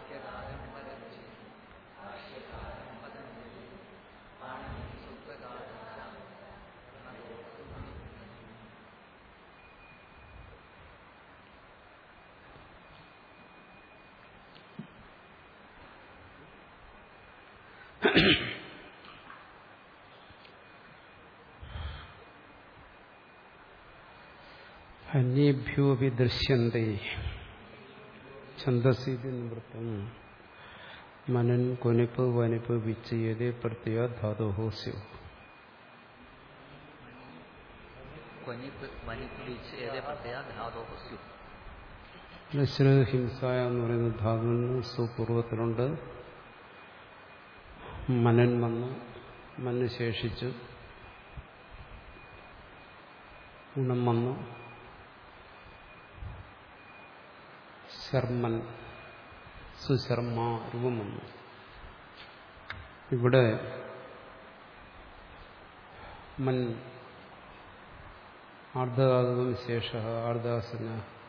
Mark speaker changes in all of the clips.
Speaker 1: ഭാഷ്യകാരം വരച്ച് ഭാഷ്യകാരം പതഞ്ജലി പാണി സൂത്രകാരന പ്രണതോസ്തു മണിപുരം
Speaker 2: അന്യേഭ്യോപി ദൃശ്യന്തേ ഛന്ദസീതി നിവൃത്തം മനൻ കൊനിപ്പ് വനിപ്പ് വിച്ചയതേ പ്രത്യ ധാതോഹോ സ്യു
Speaker 1: ക്വനിപ്പ് വനിപ്പ് വിച്ച് ഏതേ പ്രത്യേക ധാതോ സ്യു
Speaker 2: ശ്ര ഹിംസായ എന്ന് പറയുന്ന ധാതുവിന് സുപൂർവത്തിലുണ്ട് മനൻ വന്ന് മന് ശേഷിച്ചു ഗുണം വന്നു ശർമ്മൻ സുശർമ്മ രൂപം വന്നു ഇവിടെ മൻ ആർദ്ധാതുവും ശേഷ ആർദ്ധാസന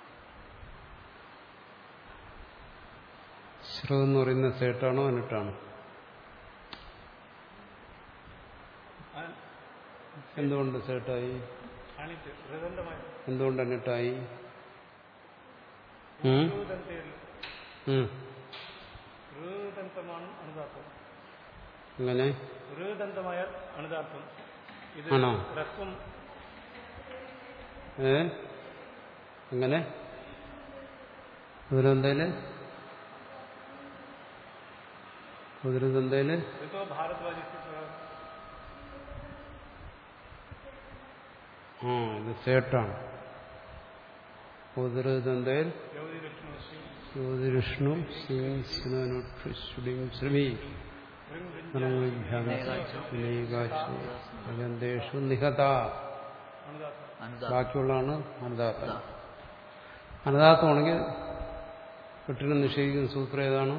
Speaker 2: ശ്ര എന്ന് പറയുന്ന സേട്ടാണോ അനിട്ടാണോ എന്തുകൊണ്ട് സേട്ടായി
Speaker 3: അണിറ്റ് ഋതന്തമായി
Speaker 2: എന്തുകൊണ്ട് അനിട്ടായി ഉം? ഉം.
Speaker 3: ഋതന്തമാണ് അണുതാർത്ഥം
Speaker 2: അങ്ങനെ
Speaker 3: ഋതന്തമായ അണുതാർത്ഥം ഇത്
Speaker 2: ആണോ?
Speaker 3: റസ്വം
Speaker 2: ഏ എങ്ങനെ കുതിരന്തയില് കുതിരതന്തയില്
Speaker 3: ഋതോ ഭാരദ്വാജി
Speaker 2: ആ ഇത് സേട്ടാണ് കുതിരതന്തയിൽ
Speaker 3: യൗതി വിഷ്ണു ശ്രീ
Speaker 2: ജ്യോതിരുഷ്ണു ശ്രീം ശ്രീ അനേകാശു നിഹത
Speaker 3: അണുതാർത്ഥം
Speaker 1: അനുദാ
Speaker 2: ബാക്കിയുള്ളതാണ് അനുദാത്തം അനുദാത്തമാണെങ്കിൽ കെട്ടിനെ നിഷേധിക്കുന്ന സൂത്രം ഏതാണ്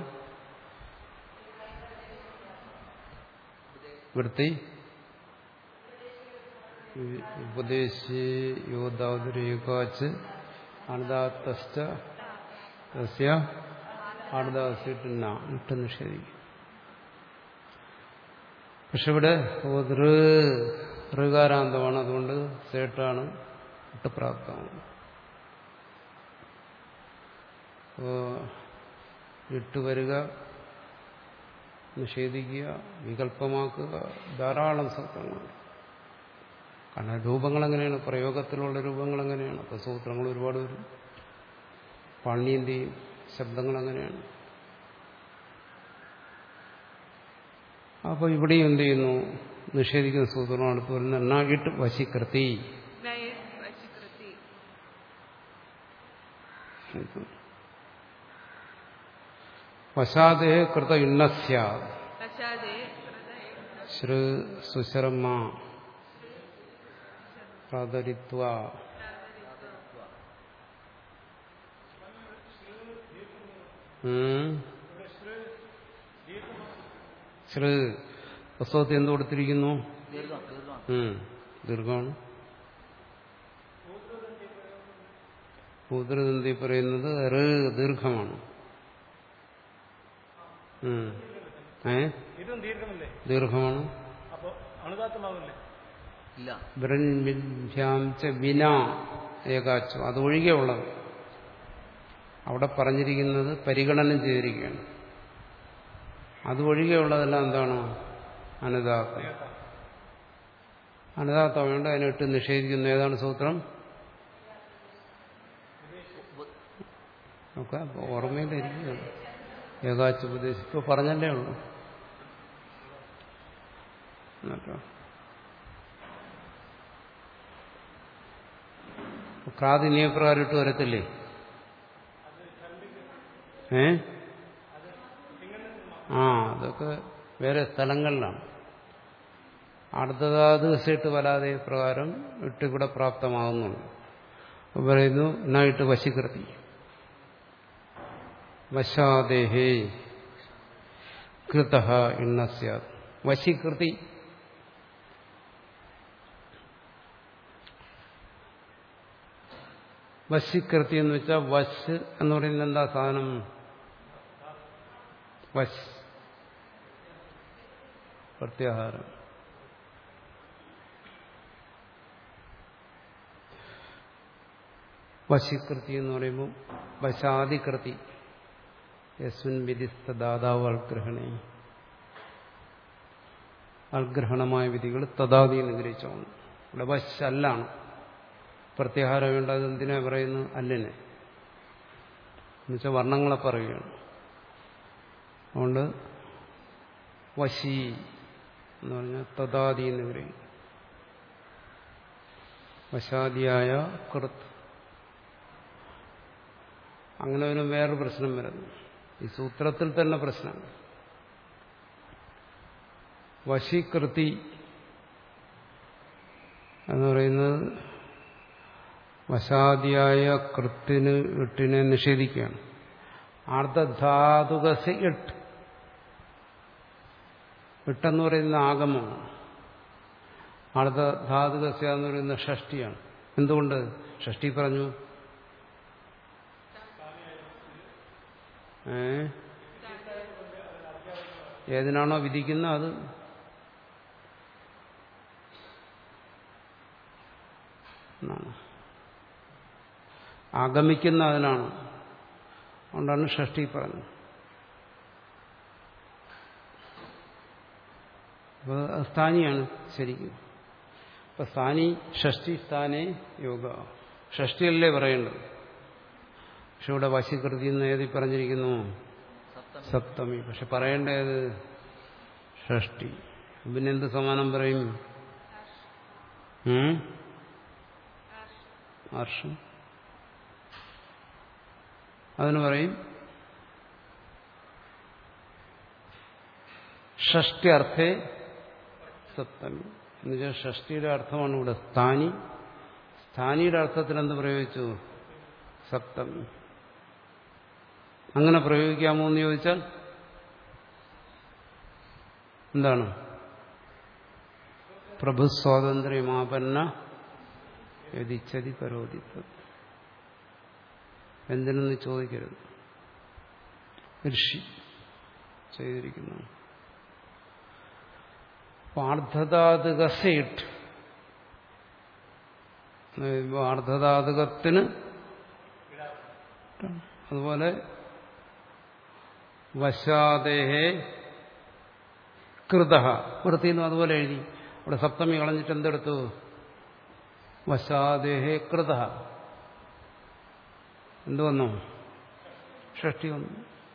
Speaker 2: വൃത്തി ഉപദേശി യോദ്ധാതുരേകാച്ച് അനുദാത്തശ്ച തസ്യ ആടുദാസിട്ടില്ല ഇട്ട് നിഷേധിക്കും പക്ഷെ ഇവിടെ ഋകാരാന്തമാണ് അതുകൊണ്ട് സേട്ടാണ് ഇട്ട് പ്രാപ്തമാണ് അപ്പോ ഇട്ട് വരിക നിഷേധിക്കുക വികല്പമാക്കുക ധാരാളം സൂത്രങ്ങളുണ്ട് കാരണം രൂപങ്ങൾ എങ്ങനെയാണ് പ്രയോഗത്തിലുള്ള രൂപങ്ങൾ എങ്ങനെയാണ് അപ്പോൾ സൂത്രങ്ങൾ ഒരുപാട് വരും പാണ്ഡ്യന്റെയും ശബ്ദങ്ങൾ അങ്ങനെയാണ് അപ്പോൾ ഇവിടെയും എന്ത് ചെയ്യുന്നു നിഷേധിക്കുന്ന സൂത്രം അടുത്ത് വരുന്ന എന്നാകിട്ട് വശീകൃതി
Speaker 4: नये वशीकृति
Speaker 2: വശാദേ കൃത ഇണ്ണസ്യ
Speaker 4: प्रसादे हृदये
Speaker 2: ശ്രു സുശർമ്മ പ്രാതരിത്വ ഉം. ശ്രു പുസ്തകത്തിൽ എന്ത് കൊടുത്തിരിക്കുന്നു
Speaker 1: ദീർഘം ദീർഘം
Speaker 2: ഉം. ദീർഘമാണ് ഉദ്രദന്തി പറയുന്നത് റ് ദീർഘമാണ് ഉം. ഏ
Speaker 3: ഇതും ദീർഘമല്ലേ
Speaker 2: ദീർഘമാണ്
Speaker 3: അപ്പൊ അണുതാർത്ഥമാവില്ലേ
Speaker 1: ഇല്ല
Speaker 2: ബ്രൻഭ്യാം ച വിന ഏകാച്ചു അത് ഒഴികെ ഉള്ളത് അവിടെ പറഞ്ഞിരിക്കുന്നത് പരിഗണന ചെയ്തിരിക്കുകയാണ് അത് ഒഴികെയുള്ളതെല്ലാം എന്താണ് അനുദാത്തം അനുദാത്തം വേണ്ട അതിനിട്ട് നിഷേധിക്കുന്ന ഏതാണ് സൂത്രം ഒക്കെ ഓർമ്മയിലിരിക്കുകയാണ് ഏകാച്ചുപദേശം ഇപ്പൊ പറഞ്ഞല്ലേ ഉള്ളൂ എന്നിട്ടോ ക്രാതി നിയപ്രകാരം ഇട്ട് വരത്തില്ലേ ഏ ആ അതൊക്കെ വേറെ സ്ഥലങ്ങളിലാണ് അടുത്തതാത് ഇട്ട് വരാതെ പ്രകാരം ഇട്ട് ഇവിടെ പ്രാപ്തമാകുന്നുണ്ട് അപ്പൊ പറയുന്നു എന്നാ ഇട്ട് വശീകൃതി വശാദേഹേ കൃത ഇണ്ണസ്യ വശീകൃതി വശീകൃതി എന്ന് വെച്ചാൽ വശ് എന്ന് പറയുന്നത് എന്താ സാധനം വശ് പ്രത്യാഹാരം വശികൃതി എന്ന് പറയുമ്പോൾ വശാദികൃതി യസ്മിൻ വിധിസ്ഥ ദാതാവ് അൽഗ്രഹണേ അൽഗ്രഹണമായ വിധികൾ തഥാതി നിഗ്രഹിച്ചോണം ഇവിടെ വശ് അല്ലാണ് പ്രത്യാഹാരം വേണ്ടത് എന്തിനാ പറയുന്നു അല്ലിനെ എന്നുവെച്ചാൽ വർണ്ണങ്ങളെ പറയുകയാണ് അതുകൊണ്ട് വശി എന്ന് പറഞ്ഞാൽ തഥാതി എന്ന് പറയും വശാദിയായ കൃത്ത് അങ്ങനെ ഒരു വേറൊരു പ്രശ്നം വരുന്നു ഈ സൂത്രത്തിൽ തന്നെ പ്രശ്നമാണ് വശീകൃതി എന്ന് പറയുന്നത് വശാദിയായ കൃത്തിന് ഇട്ടിനെ നിഷേധിക്കുകയാണ് ആർദ്ധധാതുകസി ഇട്ട് ഇട്ടെന്ന് പറയുന്ന ആഗമമാണ് ആർദ്ധധാതുകസ്യ എന്ന് പറയുന്ന ഷഷ്ടിയാണ് എന്തുകൊണ്ട് ഷഷ്ടി പറഞ്ഞു ഏ ഏതിനാണോ വിധിക്കുന്നത് അത് എന്നാണ് ആഗമിക്കുന്ന അതിനാണ് അതുകൊണ്ടാണ് ഷഷ്ടി പറഞ്ഞത് അപ്പോൾ അത് സ്ഥാനിയാണ് ശരിക്കും അപ്പൊ സ്ഥാനി ഷഷ്ടി സ്ഥാനെ യോഗ ഷഷ്ടിയല്ലേ പറയേണ്ടത് പക്ഷെ ഇവിടെ വശീകൃതി എന്ന് ഏതി പറഞ്ഞിരിക്കുന്നു
Speaker 1: സപ്തമി
Speaker 2: സപ്തമി പക്ഷെ പറയേണ്ടത് ഷഷ്ടി പിന്നെ എന്ത് സമാനം പറയും ഉം? ഹർഷം അതിന് പറയും ഷഷ്ടി അർത്ഥേ സപ്തമി എന്നുവെച്ചാൽ ഷഷ്ടിയുടെ അർത്ഥമാണ് ഇവിടെ സ്ഥാനി സ്ഥാനിയുടെ അർത്ഥത്തിൽ എന്ത് പ്രയോഗിച്ചു സപ്തമി അങ്ങനെ പ്രയോഗിക്കാമോ എന്ന് ചോദിച്ചാൽ എന്താണ് പ്രഭുസ്വാതന്ത്ര്യമാപന്ന യതിച്ചതി കരോതി എന്തിനെന്ന് ചോദിക്കരുത് ഋഷി ചെയ്തിരിക്കുന്നു പാർദ്ധതാതുകസേട്ട് ആർദ്ധധാതുകത്തിന് അതുപോലെ വശാദേഹേ കൃത വൃത്തിന്ന് അതുപോലെ എഴുതി അവിടെ സപ്തമി കളഞ്ഞിട്ട് എന്തെടുത്തു വശാദേഹേ കൃത എന്തു വന്നു ഷഷ്ടി വന്നു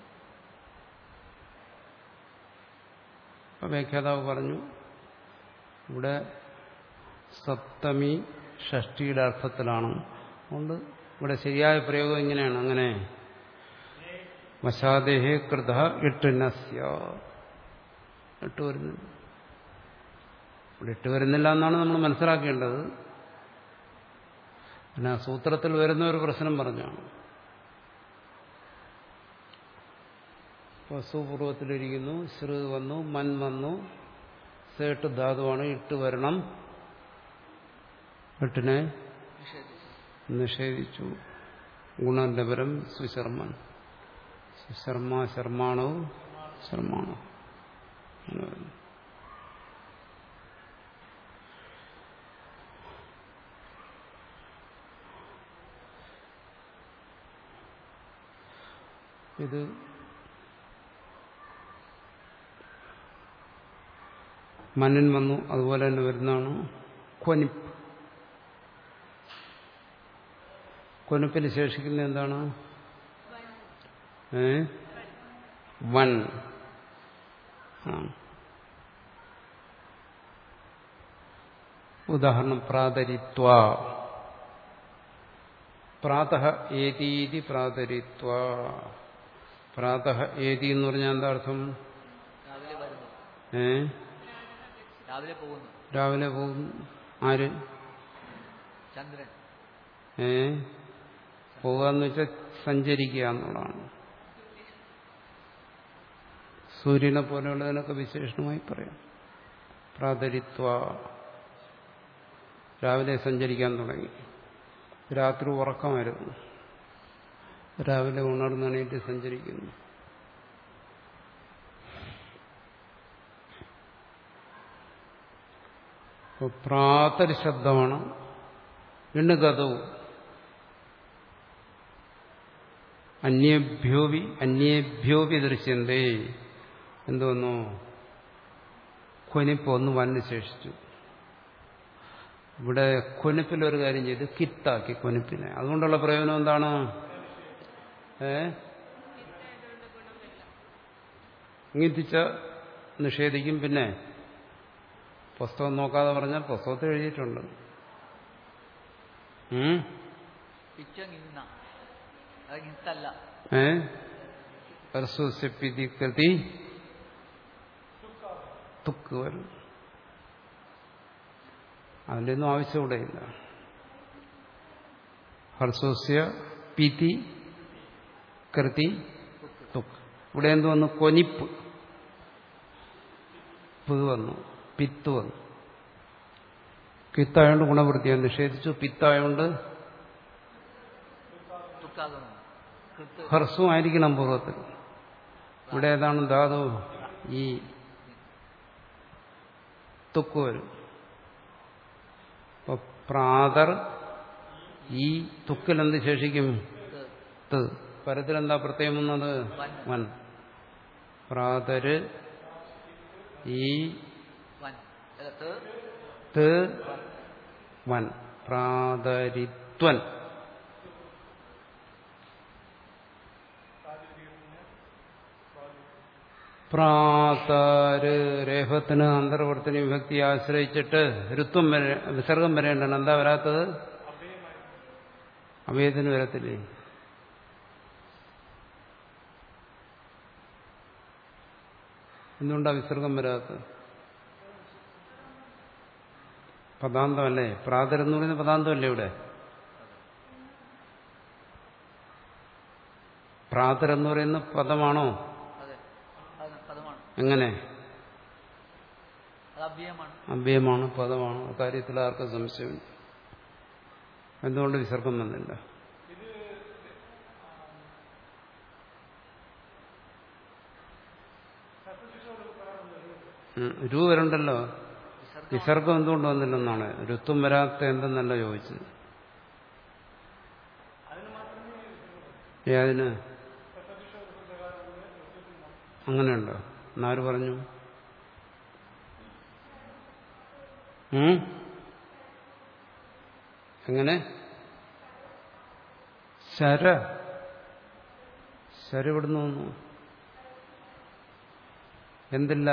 Speaker 2: അപ്പൊ വ്യാഖ്യാതാവ് പറഞ്ഞു ഇവിടെ സപ്തമി ഷഷ്ടിയുടെ അർത്ഥത്തിലാണ് അതുകൊണ്ട് ഇവിടെ ശരിയായ പ്രയോഗം ഇങ്ങനെയാണ് അങ്ങനെ വശാദേഹേ കൃത ഇട്ടുനസ്യ ഇട്ട് വരുന്നില്ല ഇവിടെ ഇട്ട് വരുന്നില്ല എന്നാണ് നമ്മൾ മനസ്സിലാക്കേണ്ടത് പിന്നെ ആ സൂത്രത്തിൽ വരുന്ന ഒരു പ്രശ്നം പറഞ്ഞാണ് വസുപൂർവത്തിലിരിക്കുന്നു ശ്രു വന്നു മൻ വന്നു സേട്ട് ധാതുവാണ് ഇട്ട് വരണം എട്ടിനെ
Speaker 1: നിഷേധിച്ചു
Speaker 2: നിഷേധിച്ചു ഗുണന്റെ പരം സുശർമ്മൻ സുശർമ്മ ശർമാണോ ശർമാണോ എന്ന് പറഞ്ഞു. ഇത് മന്നൻ വന്നു അതുപോലെ തന്നെ വരുന്നതാണ് ക്വനിപ്പ് കൊനുപ്പിൽ ശേഷിക്കുന്ന എന്താണ് ഏ വൺ ആ. ഉദാഹരണം പ്രാതരിത്വ പ്രാതഃ ഏതീതി പ്രാതരിത്വ പ്രാതഃ ഏതി എന്ന് പറഞ്ഞാൽ എന്താ അർത്ഥം
Speaker 1: രാവിലെ വരുന്നു
Speaker 2: ഏ
Speaker 1: രാവിലെ പോകുന്നു
Speaker 2: രാവിലെ പോകും ആര്
Speaker 1: ചന്ദ്രൻ
Speaker 2: ഏ പോകാന്ന് വെച്ചാൽ സഞ്ചരിക്കുക എന്നുള്ളതാണ് സൂര്യനെ പോലെയുള്ളതിനൊക്കെ വിശേഷണമായി പറയാം പ്രാതരിത്വ രാവിലെ സഞ്ചരിക്കാൻ തുടങ്ങി രാത്രി ഉറക്കമായിരുന്നു രാവിലെ ഉണർന്നെണീറ്റ് സഞ്ചരിക്കുന്നു അപ്പോൾ പ്രാതരി ശബ്ദമാണ് വീണ്ടും ഗതവും അന്യേഭ്യോവി അന്യേഭ്യോവി ദൃശ്യന്തേ എന്തോന്നു കൊനിപ്പ് ഒന്ന് വന്നു ശേഷിച്ചു ഇവിടെ കൊനിപ്പിലൊരു കാര്യം ചെയ്ത് കിത്താക്കി കൊനിപ്പിനെ അതുകൊണ്ടുള്ള പ്രയോജനം എന്താണ് ഏ ഇങ്ങിത്തിച്ച നിഷേധിക്കും പിന്നെ പുസ്തകം നോക്കാതെ പറഞ്ഞാൽ പുസ്തകത്തിൽ എഴുതിയിട്ടുണ്ട് ഉം?
Speaker 1: ഇച്ച നിന്ന അത് ഇത്തല്ല
Speaker 2: ഏ പരസ്വസ്യപ്പിതി കൃതി തുക്ക് വരും അതിൻ്റെ ഒന്നും ആവശ്യം ഇവിടെയില്ല ഹർസ്വസ്യ പിതി കൃതി തുക്ക് ഇവിടെ എന്ത് വന്നു കൊനിപ്പ് പുതു വന്നു പിത്ത് വന്നു പിത്തായോണ്ട് ഗുണവൃത്തിയെ നിഷേധിച്ചു പിത്തായോണ്ട്
Speaker 1: തുക്കാകുന്നു കൃത്ത്
Speaker 2: ഹർസ്വമായിരിക്കണം പൂർവ്വത്തിൽ ഇവിടെ ഏതാണ് ധാതു ഈ തുക്ക് വരും അപ്പൊ പ്രാതർ ഈ തുക്കിൽ എന്ത് ശേഷിക്കും ത് പരത്തിലെന്താ പ്രത്യേകം വന്നത് വൻ പ്രാതര് ഈ
Speaker 1: വൻ അല്ല, ത്
Speaker 2: ത് വൻ പ്രാതരിത്വൻ പ്രാതര് രേഫത്തിന് അന്തർവർത്തന വിഭക്തി ആശ്രയിച്ചിട്ട് ഋത്വം വരെ വിസർഗം വരേണ്ടതാണ് എന്താ വരാത്തത് അഭയത്തിന് വരത്തില്ലേ എന്തുകൊണ്ടാ വിസർഗം വരാത്തത് പദാന്തമല്ലേ പ്രാതർ എന്ന് പറയുന്ന പദാന്തമല്ലേ ഇവിടെ പ്രാതർ എന്ന് പറയുന്ന പദമാണോ
Speaker 1: അതെ അത് പദമാണ്
Speaker 2: എങ്ങനെ
Speaker 1: അത് അഭ്യയമാണ്
Speaker 2: അവ്യയമാണ് പദമാണ് അക്കാര്യത്തിൽ ആർക്കും സംശയമില്ല എന്തുകൊണ്ട് വിസർഗം വന്നില്ല ഉം, രു വരണ്ടല്ലോ
Speaker 1: വിസർഗം
Speaker 2: വിസർഗം എന്തുകൊണ്ട് വന്നില്ലെന്നാണ് ഋത്വം വരാത്ത എന്തെന്നല്ല ചോദിച്ചത് ഏതിന് അങ്ങനെയുണ്ടോ എന്നാര് പറഞ്ഞു ഉം? എങ്ങനെ ശര ശര ഇവിടുന്ന് വന്നു എന്തില്ല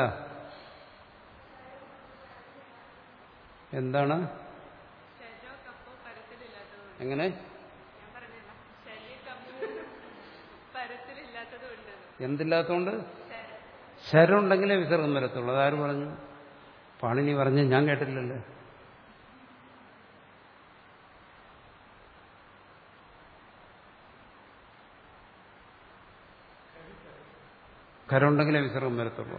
Speaker 2: എന്താണ്
Speaker 4: ശരോ കപ്പോ പരത്തിലില്ലാത്തതുകൊണ്ട്
Speaker 2: എങ്ങനെ
Speaker 4: ഞാൻ പറഞ്ഞില്ല ശല്യ കപ്പോ പരത്തിലില്ലാത്തതുകൊണ്ട്
Speaker 2: എന്തില്ലാത്തോണ്ട്
Speaker 4: ശര
Speaker 2: ശരമുണ്ടെങ്കിലേ വിസർഗം വരത്തുള്ളൂ അതാര് പറഞ്ഞു പാണിനി പറഞ്ഞ് ഞാൻ കേട്ടില്ലല്ലേ കരമുണ്ടെങ്കിലേ വിസർഗം വരത്തുള്ളൂ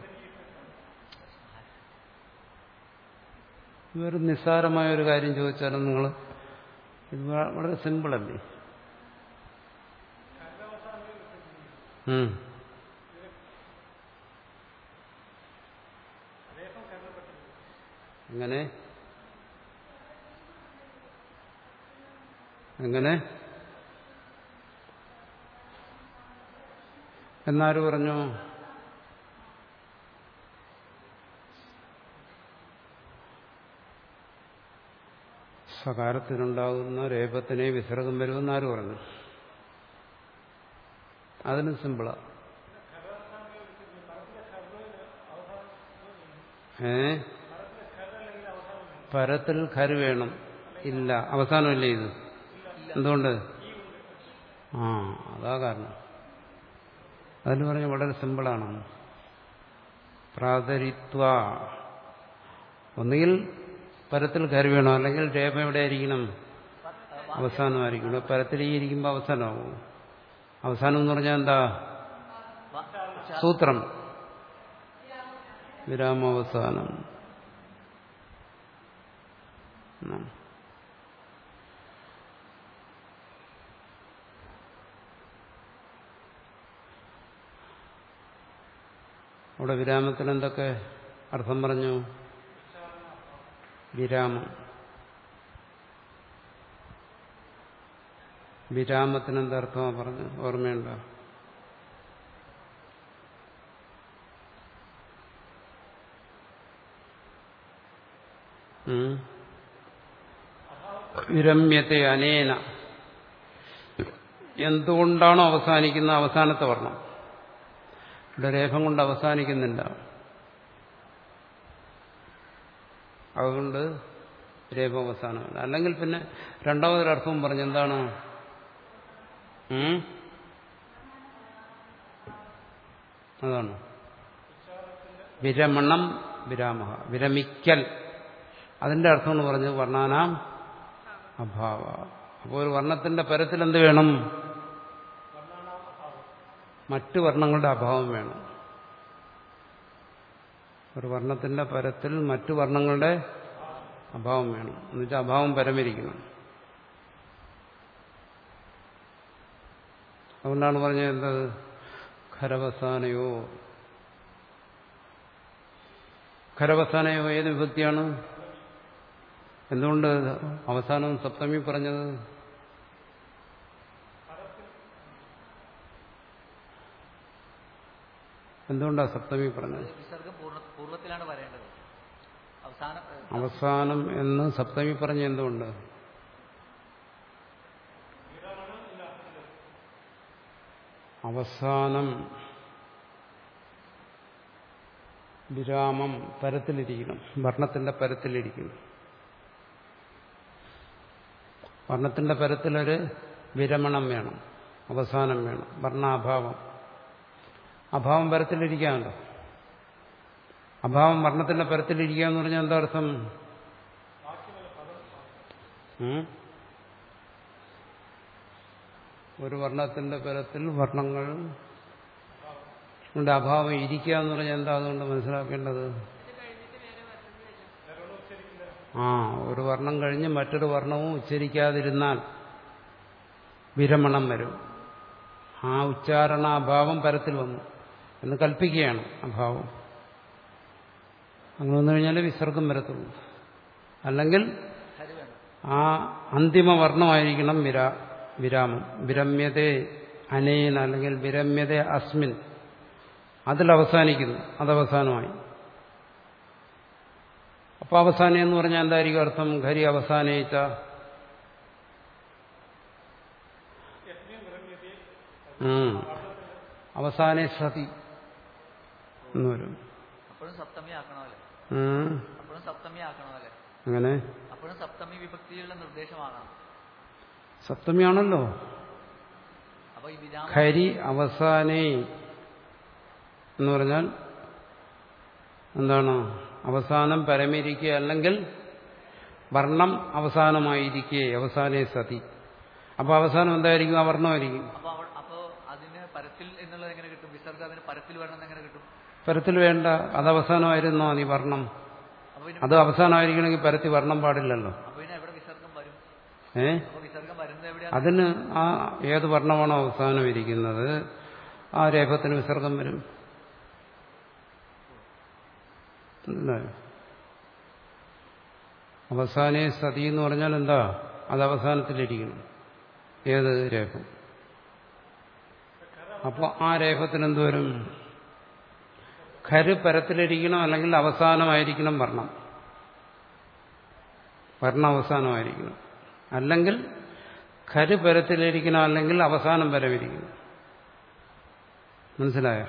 Speaker 2: വെറും നിസ്സാരമായ ഒരു കാര്യം ചോദിച്ചാലും നിങ്ങൾ ഇത് വ- വളരെ സിമ്പിളല്ലേ ഉം എങ്ങനെ എങ്ങനെ എന്നാര് പറഞ്ഞു സകാരത്തിനുണ്ടാകുന്ന രേപത്തിനെ വിസർഗം വരുമെന്ന് ആര് പറഞ്ഞു അതിനും സിമ്പിളാ ഏ പരത്തിൽ ഖര് വേണം ഇല്ല അവസാനമല്ലേ ഇത് എന്തുകൊണ്ട് ആ അതാ കാരണം അതിന് പറഞ്ഞ വളരെ സിമ്പിളാണ് പ്രാതരിത്വ ഒന്നുകിൽ പരത്തിൽ ഖര് വേണം അല്ലെങ്കിൽ രേഖ എവിടെ ആയിരിക്കണം അവസാനമായിരിക്കണം പരത്തിൽ ഈ ഇരിക്കുമ്പോൾ അവസാനമാവും അവസാനം എന്ന് പറഞ്ഞാൽ എന്താ സൂത്രം വിരാമാവസാനം ഉം. അവിടെ വിരാമത്തിൽ എന്തൊക്കെ അർത്ഥം പറഞ്ഞു വിരാമം വിരാമത്തിന് എന്തർത്ഥമാ പറഞ്ഞു ഓർമ്മയുണ്ടോ ഉം. വിരമ്യത്തെ അനേന എന്തുകൊണ്ടാണോ അവസാനിക്കുന്ന അവസാനത്തെ വർണ്ണം ഇവിടെ രേഖം കൊണ്ട് അവസാനിക്കുന്നില്ല അതുകൊണ്ട് രേഖം അവസാനമല്ല അല്ലെങ്കിൽ പിന്നെ രണ്ടാമതൊരർത്ഥവും പറഞ്ഞു എന്താണ് ഉം? അതാണ് വിരമണം വിരാമ വിരമിക്കൽ അതിന്റെ അർത്ഥം എന്ന് പറഞ്ഞത് വർണ്ണാനാം അഭാവ അപ്പോൾ ഒരു വർണ്ണത്തിന്റെ പരത്തിൽ എന്ത് വേണം മറ്റു വർണ്ണങ്ങളുടെ അഭാവം വേണം ഒരു വർണ്ണത്തിന്റെ പരത്തിൽ മറ്റു വർണ്ണങ്ങളുടെ അഭാവം വേണം എന്നുവെച്ചാൽ അഭാവം പരമിരിക്കണം അതുകൊണ്ടാണ് പറഞ്ഞത് എന്തത് ഖരവസാനയോ ഖരവസാനയോ ഏത് വിഭക്തിയാണ് എന്തുകൊണ്ട് അവസാനം സപ്തമി പറഞ്ഞത് എന്തുകൊണ്ടാണ് സപ്തമി പറഞ്ഞത്
Speaker 1: വിസർഗം പൂർണ്ണ പൂർവ്വത്തിലാണ് വരേണ്ടത് അവസാനം ഏ,
Speaker 2: അവസാനം എന്ന് സപ്തമി പറഞ്ഞ എന്തുകൊണ്ട് അവസാനം വിരാമം പരത്തിലിരിക്കണം വർണ്ണത്തിന്റെ പരത്തിലിരിക്കണം വർണ്ണത്തിന്റെ പരത്തിലൊരു വിരമണം വേണം അവസാനം വേണം വർണ്ണാഭാവം അഭാവം പരത്തിലിരിക്കാമല്ലോ അഭാവം വർണ്ണത്തിന്റെ പരത്തിലിരിക്കുക എന്ന് പറഞ്ഞാൽ എന്താ അർത്ഥം ഉം? ഒരു വർണ്ണത്തിന്റെ പരത്തിൽ വർണ്ണങ്ങൾ കൊണ്ട് അഭാവം ഇരിക്കുക എന്ന് പറഞ്ഞാൽ എന്താ അതുകൊണ്ട് മനസ്സിലാക്കേണ്ടത് ആ ഒരു വർണ്ണം കഴിഞ്ഞ് മറ്റൊരു വർണ്ണവും ഉച്ചരിക്കാതിരുന്നാൽ വിരമണം വരും ആ ഉച്ചാരണാഭാവം പരത്തിൽ വന്നു എന്ന് കൽപ്പിക്കുകയാണ് അഭാവം അങ്ങനെ വന്നു കഴിഞ്ഞാൽ വിസർഗം വരത്തുള്ളൂ അല്ലെങ്കിൽ
Speaker 1: ഹരി വേണം
Speaker 2: ആ അന്തിമ വർണ്ണമായിരിക്കണം വിരാ വിരാമം വിരമ്യതേ അനേന അല്ലെങ്കിൽ വിരമ്യതേ അസ്മിൻ അതിൽ അവസാനിക്കുന്നു അതവസാനമായി അപ്പൊ അവസാനം എന്ന് പറഞ്ഞാൽ എന്തായിരിക്കും അർത്ഥം ഖരി അവസാനയിച്ച ഉം. അവസാനെ സതി എന്ന് വരും
Speaker 1: അപ്പോഴും സപ്തമി ആക്കണമല്ലേ
Speaker 2: ഉം.
Speaker 1: അപ്പോഴും സപ്തമി ആക്കണമല്ലേ
Speaker 2: അങ്ങനെ
Speaker 1: അപ്പോഴും സപ്തമി വിഭക്തിയുള്ള നിർദ്ദേശമാകണം
Speaker 2: സപ്തമിയാണല്ലോ
Speaker 1: അപ്പൊ ഈ വിരാമം
Speaker 2: ഖരി അവസാനേ എന്ന് പറഞ്ഞാൽ എന്താണ് അവസാനം പരമിരിക്കുക അല്ലെങ്കിൽ വർണ്ണം അവസാനമായിരിക്കെ അവസാനേ സതി അപ്പൊ അവസാനം എന്തായിരിക്കും ആ വർണ്ണമായിരിക്കും
Speaker 1: അപ്പൊ അവ- അപ്പൊ അതിന് പരത്തിൽ എന്നുള്ളത് എങ്ങനെ കിട്ടും വിസർഗം അതിന് പരത്തിൽ വേണം എങ്ങനെ കിട്ടും
Speaker 2: പരത്തിൽ വേണ്ട അത് അവസാനമായിരുന്നോ നീ വർണ്ണം
Speaker 1: അപ്പൊ പിന്നെ
Speaker 2: അത് അവസാനമായിരിക്കണമെങ്കിൽ പരത്തി വർണ്ണം പാടില്ലല്ലോ
Speaker 1: അപ്പൊ പിന്നെ എവിടെ വിസർഗം വരും
Speaker 2: ഏ
Speaker 1: അപ്പൊ വിസർഗം വരുന്നത് എവിടെയാണ്
Speaker 2: അതിന് ആ ഏത് വർണ്ണമാണോ അവസാനം ഇരിക്കുന്നത് ആ രേഖത്തിന് വിസർഗം വരും മനസ്സിലായോ? അവസാനേ സതി എന്ന് പറഞ്ഞാൽ എന്താ അത് അവസാനത്തിലിരിക്കണം ഏത് രേഖം അപ്പോൾ ആ രേഖത്തിന് എന്ത് വരും ഖര് പരത്തിലിരിക്കണം അല്ലെങ്കിൽ അവസാനമായിരിക്കണം വർണ്ണം വർണ്ണം അവസാനമായിരിക്കണം അല്ലെങ്കിൽ ഖര് പരത്തിലിരിക്കണം അല്ലെങ്കിൽ അവസാനം പരമിരിക്കണം മനസ്സിലായോ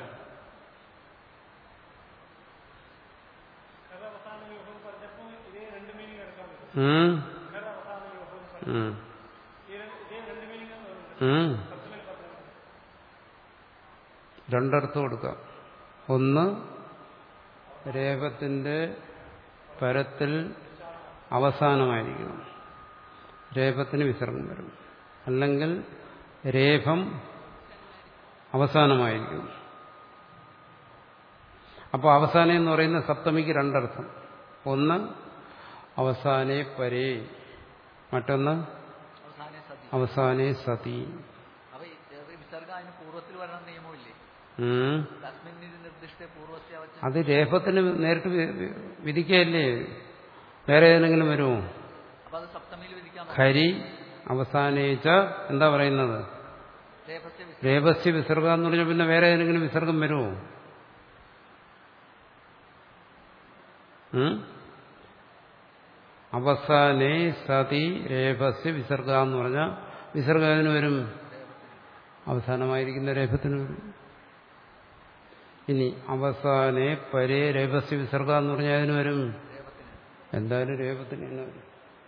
Speaker 2: ഉം. ഉം. ഉം. രണ്ടർത്ഥം കൊടുക്കാം ഒന്ന് രേഖത്തിന്റെ പരത്തിൽ അവസാനമായിരിക്കണം രേഖത്തിന് വിസർഗം വരും അല്ലെങ്കിൽ രേഖം അവസാനമായിരിക്കും അപ്പോൾ അവസാനം എന്ന് പറയുന്ന സപ്തമിക്ക് രണ്ടർത്ഥം ഒന്ന് അവസാനേ പരേ മറ്റൊന്ന്
Speaker 1: അവസാനം സതി
Speaker 2: അവസാനേ സതി
Speaker 1: അപ്പൊ ഈ ഈ വിസർഗം അതിന് പൂർവ്വത്തിൽ വരണം നിയമമില്ലേ
Speaker 2: ഉം.
Speaker 1: തസ്മിൻ ഇത് നിർദ്ദിഷ്ട പൂർവ്വത്തെ അവച്ച്
Speaker 2: അത് രേഖത്തിന് നേരിട്ട് വി- വി- വിധിക്കുകയല്ലേ വേറെ ഏതെങ്കിലും വരുമോ
Speaker 1: അപ്പൊ അത് സപ്തമിയിൽ വിധിക്കാൻ
Speaker 2: ഖരി അവസാനയിച്ച എന്താ പറയുന്നത്
Speaker 1: രേപസ്യ വിസർഗം.
Speaker 2: രേപസ്യ വിസർഗം എന്ന് പറഞ്ഞാൽ പിന്നെ വേറെ ഏതെങ്കിലും വിസർഗം വരുമോ ഉം? അവസാനേ സതി രേപസ്യ വിസർഗ എന്ന് പറഞ്ഞാൽ വിസർഗം ഏതിന് വരും അവസാനമായിരിക്കുന്ന രേഖത്തിന് വരും ഇനി അവസാനെ പരേ രേപസ്യ വിസർഗ എന്ന് പറഞ്ഞാൽ അതിന് വരും എന്തായാലും രേപത്തിന് തന്നെ വരും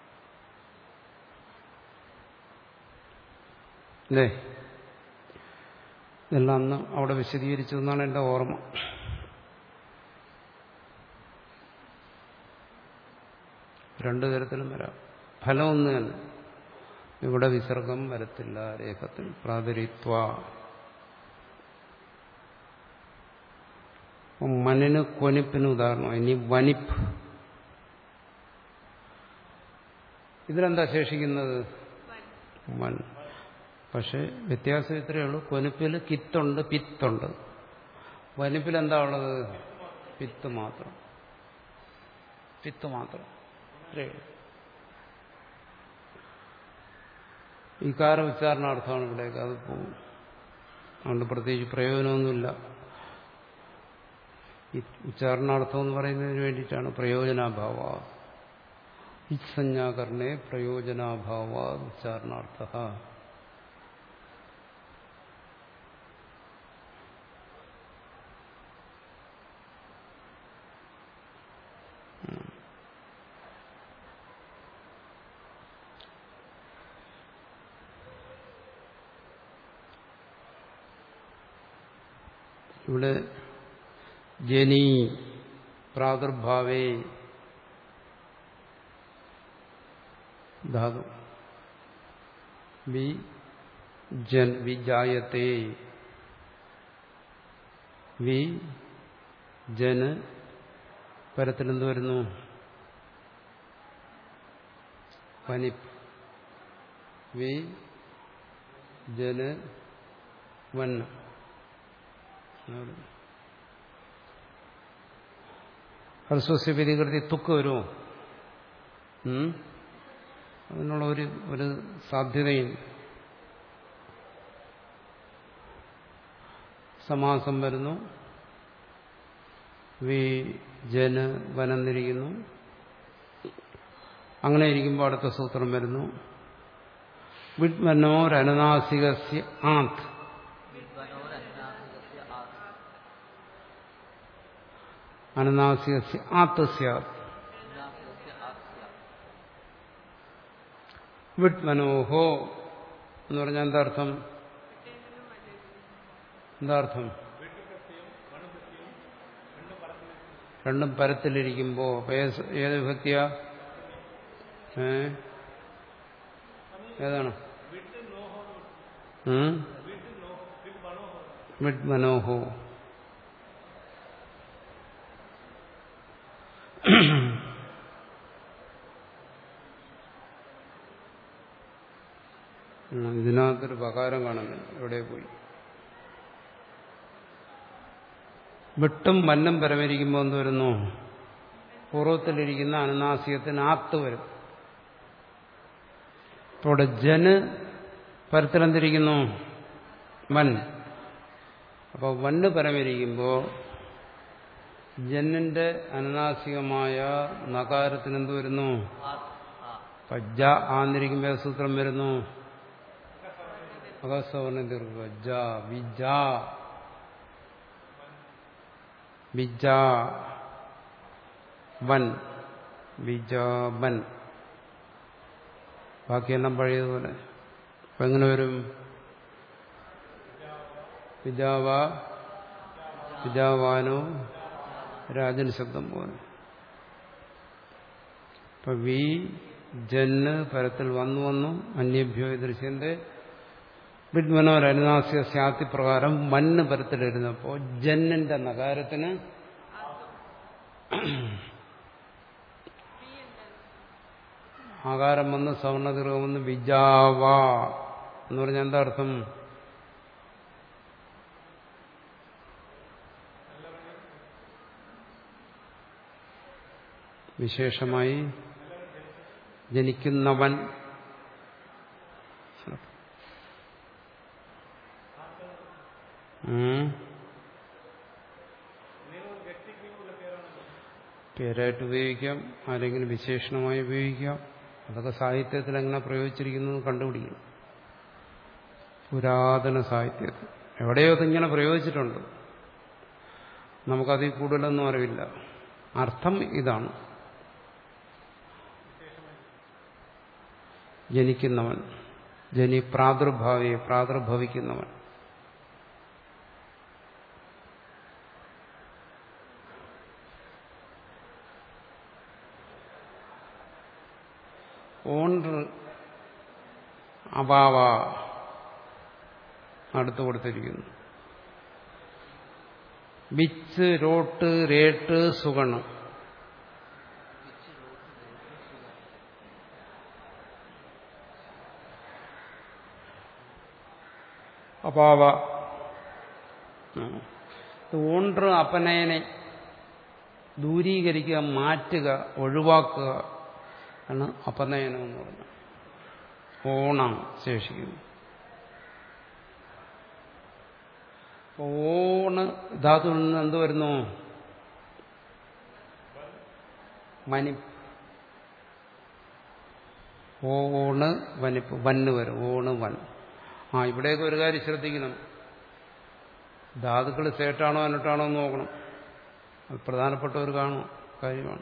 Speaker 2: അല്ലേ ഇതെല്ലാം അന്ന് അവിടെ വിശദീകരിച്ചു എന്നാണ് എൻ്റെ ഓർമ്മ രണ്ടു തരത്തിലും വരാം ഫലം ഒന്ന് തന്നെ ഇവിടെ വിസർഗം വരത്തില്ല രേഖത്തിൽ പ്രാതിരിത്വ മണ്ണിന് കൊനിപ്പിന് ഉദാഹരണം ഇനി വനിപ്പ് ഇതിലെന്താ ശേഷിക്കുന്നത് വൻ പക്ഷെ വ്യത്യാസം ഇത്രയേ ഉള്ളൂ കൊനിപ്പിൽ കിത്തുണ്ട് പിത്തുണ്ട് വനിപ്പിൽ എന്താ ഉള്ളത് പിത്ത് മാത്രം പിത്ത് മാത്രം ഇത്രയേ ഉള്ളൂ ഇക്കാര ഉച്ചാരണാർത്ഥമാണ് ഇവിടേക്ക് അത് പോകും അതുകൊണ്ട് പ്രത്യേകിച്ച് പ്രയോജനമൊന്നുമില്ല ഈ ഉച്ചാരണാർത്ഥം എന്ന് പറയുന്നതിന് വേണ്ടിയിട്ടാണ് പ്രയോജനാഭാവ ഇത്സഞ്ജാകരണേ പ്രയോജനാഭാവ ഉച്ചാരണാർത്ഥ ഇവിടെ ജനി പ്രാദുർഭാവേ ധാതു വി ജൻ വിജായത്തെ വി ജന് പരത്തിലെന്ത് വരുന്നു വനിപ്പ് വി ജന് വന്ന് ഹർസ്വസ്യ വ്യതികൃതി തുക്ക് വരുമോ ഉം? അതിനുള്ള ഒരു ഒരു സാധ്യതയും സമാസം വരുന്നു വി ജന് വനന്നിരിക്കുന്നു അങ്ങനെ ഇരിക്കുമ്പോൾ അടുത്ത സൂത്രം വരുന്നു വിഡ്മനോരനുനാസികസ്യ ആന്ത്
Speaker 1: വിദ്വനോരനുനാസികസ്യ ആ-
Speaker 2: അനുനാസികസ്യ ആത്ത് സ്യാത്
Speaker 1: അനുനാസികസ്യ ആസ്യ.
Speaker 2: വിട്ട് മനോഹോ എന്ന് പറഞ്ഞാൽ എന്താ അർത്ഥം എന്താ അർത്ഥം രണ്ടും പരത്തിലിരിക്കുമ്പോ അപ്പൊ ഏത് ഏത് വിഭക്തിയാ ഏ ഏതാണ് ഉം? വിട്ട് മനോഹോ ഉം, ഇതിനകത്തൊരു പകാരം കാണുന്നില്ല എവിടെ പോയി വിട്ടും മന്നം പരമരിക്കുമ്പോൾ എന്ത് വരുന്നു പൂർവ്വത്തിലിരിക്കുന്ന അനുനാസികത്തിന് ആത്ത് വരും ഇപ്പോൾ ഇവിടെ ജന് പരത്തിലെന്തിരിക്കുന്നു വൻ അപ്പോൾ വന്ന് പരമരിക്കുമ്പോൾ ജന്നിന്റെ അനുനാസികമായ നകാരത്തിന് എന്ത് വരുന്നു
Speaker 1: ആ- ആ.
Speaker 2: പജ്ജ ആന്നിരിക്കുമ്പോൾ ഏത് സൂത്രം വരുന്നു അകസ്വർണ്ണ ദീർഘ ജ വിജ വിജ വൻ വിജാബൻ ബാക്കിയെല്ലാം പഴയതുപോലെ അപ്പൊ എങ്ങനെ വരും വിജാവ വിജാവാനോ രാജൻ ശബ്ദം പോലെ ഇപ്പൊ വി ജന്ന് പരത്തിൽ വന്നു വന്നു അന്യഭ്യോ ദൃശ്യന്റെ വിദ്മനോരനുനാസിക സ്യാത്തി പ്രകാരം മണ്ണ് പരത്തിലിരുന്നപ്പോ ജന്നിന്റെ നകാരത്തിന് ആകാരം വന്ന് സവർണദീർഘം വന്ന് വിജാവ എന്ന് പറഞ്ഞാൽ എന്താ അർത്ഥം വിശേഷമായി ജനിക്കുന്നവൻ ഉം. പേരായിട്ട് ഉപയോഗിക്കാം ആരെങ്കിലും വിശേഷണമായി ഉപയോഗിക്കാം അതൊക്കെ സാഹിത്യത്തിൽ എങ്ങനെ പ്രയോഗിച്ചിരിക്കുന്നത് കണ്ടുപിടിക്കണം പുരാതന സാഹിത്യത്തിൽ എവിടെയോ അതിങ്ങനെ പ്രയോഗിച്ചിട്ടുണ്ട് നമുക്കതിൽ കൂടുതലൊന്നും അറിവില്ല അർത്ഥം ഇതാണ് ജനിക്കുന്നവൻ ജനി പ്രാദുർഭാവിയെ പ്രാദുർഭവിക്കുന്നവൻ ഓണ്ടർ അഭാവ അടുത്ത് കൊടുത്തിരിക്കുന്നു ബിച്ച് റോട്ട് രേട്ട് സുഗണ് അപാവ ഓണ്ടർ അപനയനെ ദൂരീകരിക്കുക മാറ്റുക ഒഴിവാക്കുക ആണ് അപനയനം എന്ന് പറഞ്ഞത് ഓണം ശേഷിക്കുന്നു ഓണ് ധാതുവിൽ നിന്ന് എന്ത് വരുന്നു മനി ഓണ് വനിപ്പ് വന്ന് വരും ഓണ് വൻ ആ ഇവിടെയൊക്കെ ഒരു കാര്യം ശ്രദ്ധിക്കണം ധാതുക്കൾ സേട്ടാണോ അന്നിട്ടാണോ എന്ന് നോക്കണം അത് പ്രധാനപ്പെട്ട ഒരു കാണും കാര്യമാണ്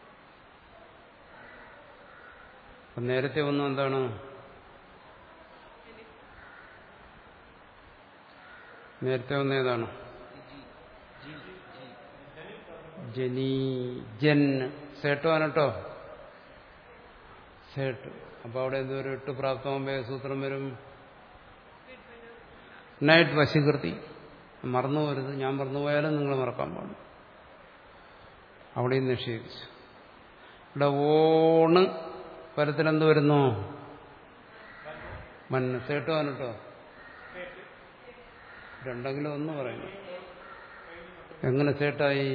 Speaker 2: അപ്പം നേരത്തെ ഒന്നും എന്താണ് നേരത്തെ ഒന്ന് ഏതാണ് ജനി ജൻ സേട്ടോ അനട്ടോ സേട്ട് അപ്പൊ അവിടെ എന്തോരം എട്ട് പ്രാപ്തമാകുമ്പോ സൂത്രം വരും നൈറ്റ് വശീകൃതി മറന്നു പോരുത് ഞാൻ മറന്നുപോയാലും നിങ്ങൾ മറക്കാൻ പാടും അവിടെയും നിഷേധിച്ചു ഇവിടെ ഓണ് പരത്തിലെന്ത് വരുന്നു മണ്ണ് സേട്ടോ അനട്ടോ രണ്ടെങ്കിലും ഒന്ന് പറയുന്നു എങ്ങനെ സേട്ടായി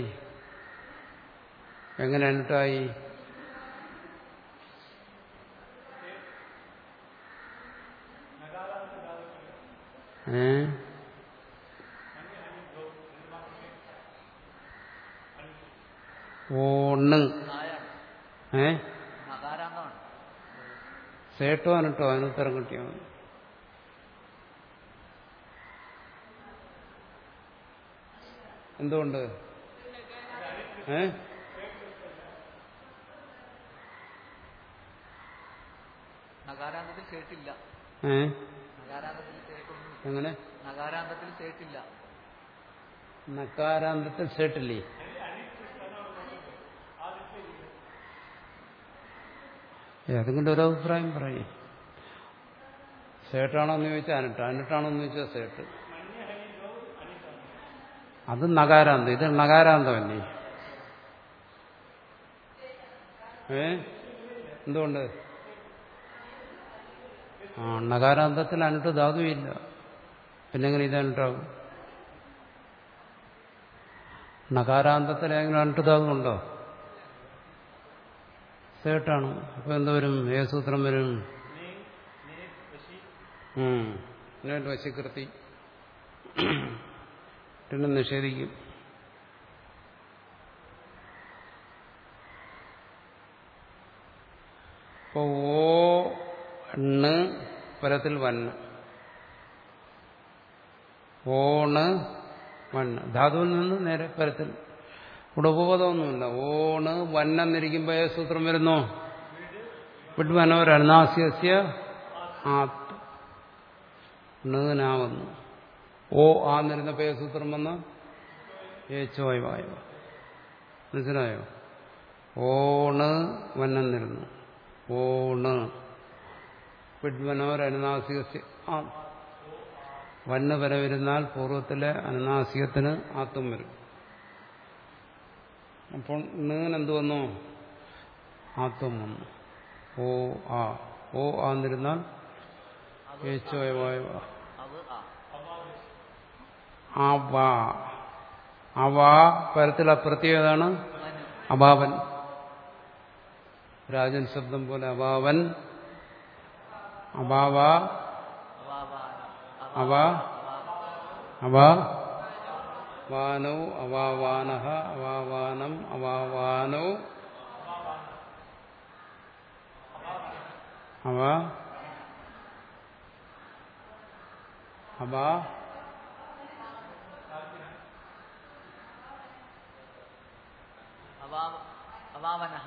Speaker 2: എങ്ങനെ അനിട്ടായി ഏ ഓണ്
Speaker 1: നായാണ്
Speaker 2: ഏ
Speaker 1: നകാരാന്തമാണ്
Speaker 2: സേട്ടോ അനട്ടോ അതിന് ഉത്തരം കിട്ടിയാൽ മതി എന്തുകൊണ്ട് ഏ
Speaker 1: നകാരാന്തത്തിൽ സേട്ടില്ല
Speaker 2: ഏ
Speaker 1: നകാരാന്തത്തിൽ സേട്ടൊന്നും
Speaker 2: എങ്ങനെ
Speaker 1: നകാരാന്തത്തിൽ സേട്ടില്ല
Speaker 2: നക്കാരാന്തത്തിൽ സേട്ടില്ലേ ഏതെങ്കിലും ഒരു അഭിപ്രായം പറയേ സേട്ടാണോ എന്ന് ചോദിച്ചാൽ അനിട്ട് അനിട്ടാണോ എന്ന് ചോദിച്ചാൽ സേട്ട് അത് നകാരാന്തം ഇത് നകാരാന്തമല്ലേ ഏ എന്തുകൊണ്ട് ആ നകാരാന്തത്തിൽ അനിട്ട് ധാതുവില്ല പിന്നെങ്ങനെ ഇത് അനിട്ടാകും നകാരാന്തത്തിൽ ഏതെങ്കിലും അനിട്ട് ധാതു ഉണ്ടോ സേട്ടാണ് അപ്പൊ എന്ത് വരും ഏത് സൂത്രം വരും ഉം. നേട്ട് വശീകൃതി പിന്നെ നിഷേധിക്കും ഇപ്പൊ ഓ ണ് പരത്തിൽ വന്ന് ഓണ് വണ്ണ് ധാതുവിൽ നിന്ന് നേരെ പരത്തിൽ ഇവിടെ ഉപപദമൊന്നുമില്ല ഓണ് വന്നെന്നിരിക്കുമ്പോൾ ഏത് സൂത്രം വരുന്നു വിഡ്വനോരനാസ്യസ്യ ആത്ത് ണാവുന്നു ഓ ആന്നിരുന്നപ്പോൾ ഏത് സൂത്രം വന്ന് ഏച്ചോയ് വായു മനസ്സിലായോ ഓണ് വന്നെന്നിരുന്നു ഓണ് വിഡ്വനോരനുനാസികസ്യ ആ വന്ന് വരെ വരുന്നാൽ പൂർവ്വത്തിലെ അനുനാസികത്തിന് ആത്തും വരും അപ്പോൾ നീൻ എന്ത് വന്നു ആത്വം വന്നു ഓ ആ ഓ ആന്നിരുന്നാൽ ഏച്ചോയവായ
Speaker 1: അവ ആ
Speaker 2: അവ അവ പരത്തിൽ അപ്രത്യേകതാണ് അഭാവൻ രാജൻ ശബ്ദം പോലെ അവാവൻ അവാവ അവ അവ വാനൗ അവാവാനഹ അവാവാനം അവാവാനൗ അവ അവ
Speaker 1: അവാവനഃ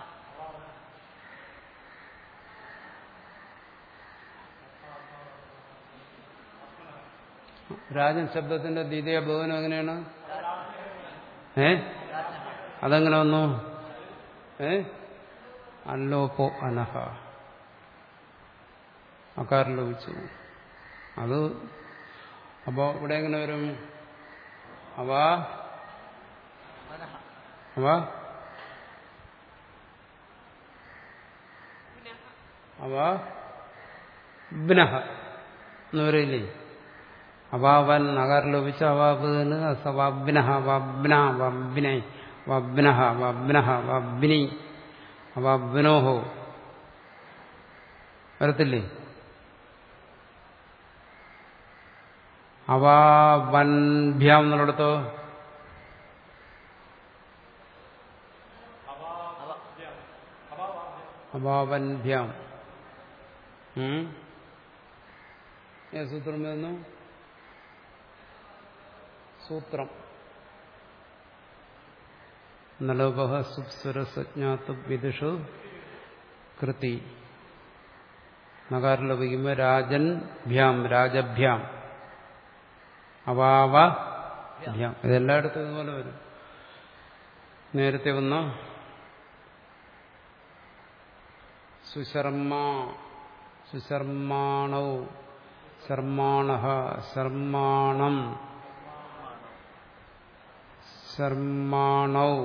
Speaker 2: രാജൻ ശബ്ദത്തിന്റെ ദ്വിതീയ ബഹുവനം എങ്ങനെയാണ് ഏ അതെങ്ങനെ വന്നു ഏ അല്ലോപ്പോ അനഹ അക്കാരം ലഭിച്ചു അത് അപ്പോ ഇവിടെ എങ്ങനെ വരും അവ
Speaker 1: മനഃ
Speaker 2: അവ അവ ബ്നഹ എന്ന് പറയില്ലേ അവാവൻ നഗർ ലോപിച്ച അവാബിന് വബ്നഹ വബ്ന വബ്നെ വബ്നഹ വബ്നഹ വബ്നി വബ്നോഹോ വരത്തില്ലേ അവാവൻഭ്യാം എന്നുള്ളിടത്തോ അവാവൻഭ്യാം ഉം? ഏത് സൂത്രം വരുന്നു സൂത്രം നലോപഹ സുപ്സുരസജ്ഞാത്തു വിദുഷു കൃതി നകാരം ലഭിക്കുമ്പോൾ രാജൻ ഭ്യാം രാജഭ്യാം അവാവ ഭ്യാം ഇതെല്ലായിടത്തും ഇതുപോലെ വരും നേരത്തെ വന്ന സുശർമ്മ സുശർമാണൗ ശർമാണ ശർമാണം ശർമാണൗ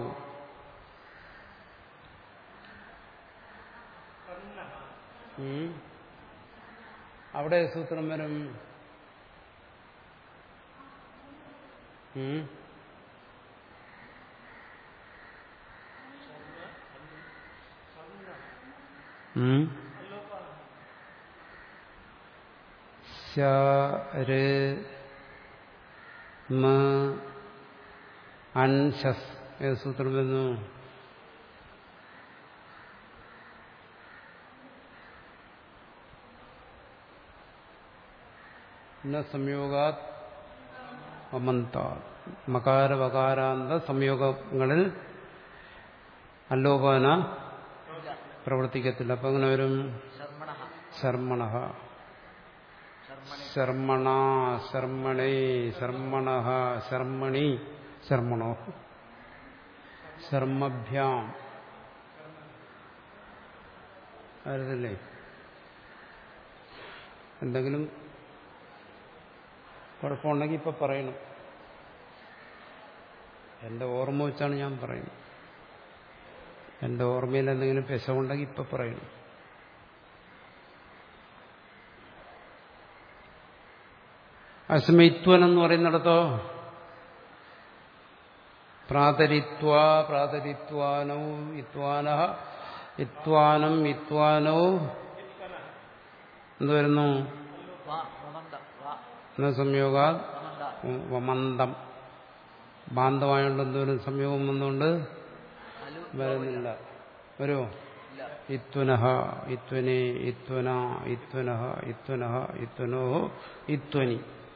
Speaker 2: ഉം. അവിടെ സൂത്രം വരും ഉം. ഉം. ശര് മ അൻഷസ് ഏത് സൂത്രം വരുന്നു ന സംയോഗാത് അമന്ത മകാര വകാരാന്ത സംയോഗങ്ങളിൽ അല്ലോപാന പ്രവർത്തിക്കത്തില്ല അപ്പൊ അങ്ങനെ വരും
Speaker 1: ശർമ്മണഃ
Speaker 2: ശർമ്മണ
Speaker 1: ശർമ്മണി
Speaker 2: ശർമ്മണ ശർമ്മണേ ശർമ്മണ ശർമ്മണി ശർമ്മണോ ശർമ്മഭ്യാം അറിയത്തില്ലേ എന്തെങ്കിലും കുഴപ്പമുണ്ടെങ്കിൽ ഇപ്പൊ പറയണം എന്റെ ഓർമ്മ വെച്ചാണ് ഞാൻ പറയുന്നത് എന്റെ ഓർമ്മയിൽ എന്തെങ്കിലും പെശവുണ്ടെങ്കിൽ ഇപ്പൊ പറയണം അസ്മിത്വൻ എന്ന് പറയുന്നിടത്തോ പ്രാതരിത്വ പ്രാതരിത്വാനോ ഇത്വാന ഇത്വാനം ഇത്വാനോ എന്ത് വരുന്നു
Speaker 1: വാ വമന്ത വാ
Speaker 2: എന്ന സംയോഗാ
Speaker 1: വമന്ത
Speaker 2: വമന്തം ബാന്ധമായോണ്ട് എന്തോരം സംയോഗം വന്നുകൊണ്ട്
Speaker 1: അലു
Speaker 2: വരുന്നില്ല വരുമോ
Speaker 1: ഇല്ല
Speaker 2: ഇത്വനഹ ഇത്വനെ ഇത്വന ഇത്വനഹ ഇത്വനഹ ഇത്വനോ ഇത്വനി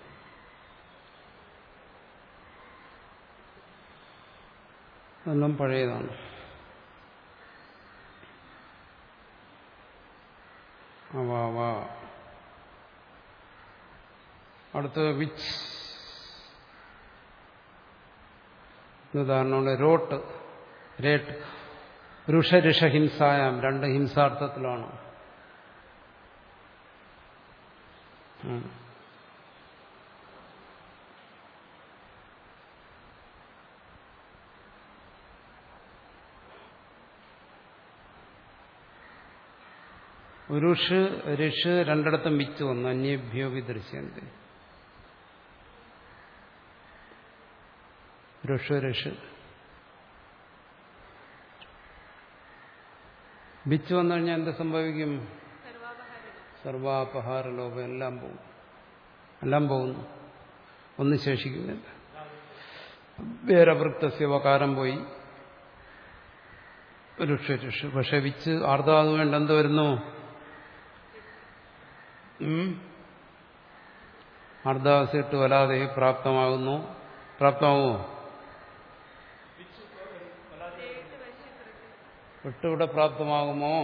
Speaker 2: അതെല്ലാം പഴയതാണ് അവാവ അടുത്ത വിച്ച് ഉദാഹരണമാണ് റോട്ട് രേട്ട് ഋഷരിഷ ഹിംസായാം രണ്ട് ഹിംസാർത്ഥത്തിലാണ് ഉം. ഉരുഷ് ഋഷ് രണ്ടിടത്തും വിച്ച് വന്നു അന്യഭ്യോ വിദൃശ്യന്തി ഋഷ് ഋഷ് ബിച്ച് വന്നു കഴിഞ്ഞാൽ എന്ത് സംഭവിക്കും
Speaker 4: സർവാപഹാരണം
Speaker 2: സർവാപഹാര ലോകം എല്ലാം പോകും എല്ലാം പോകുന്നു ഒന്നും ശേഷിക്കുന്നില്ല വേരവൃത്തസ്യ വകാരം പോയി രുക്ഷ പക്ഷെ വിച്ച് ആർദ്ധാതു വേണ്ട എന്ത് വരുന്നു അർദ്ധാവസിട്ട് വലാതെ പ്രാപ്തമാകുന്നു പ്രാപ്തമാകുമോ വിട്ടുവിടെ പ്രാപ്തമാകുമോ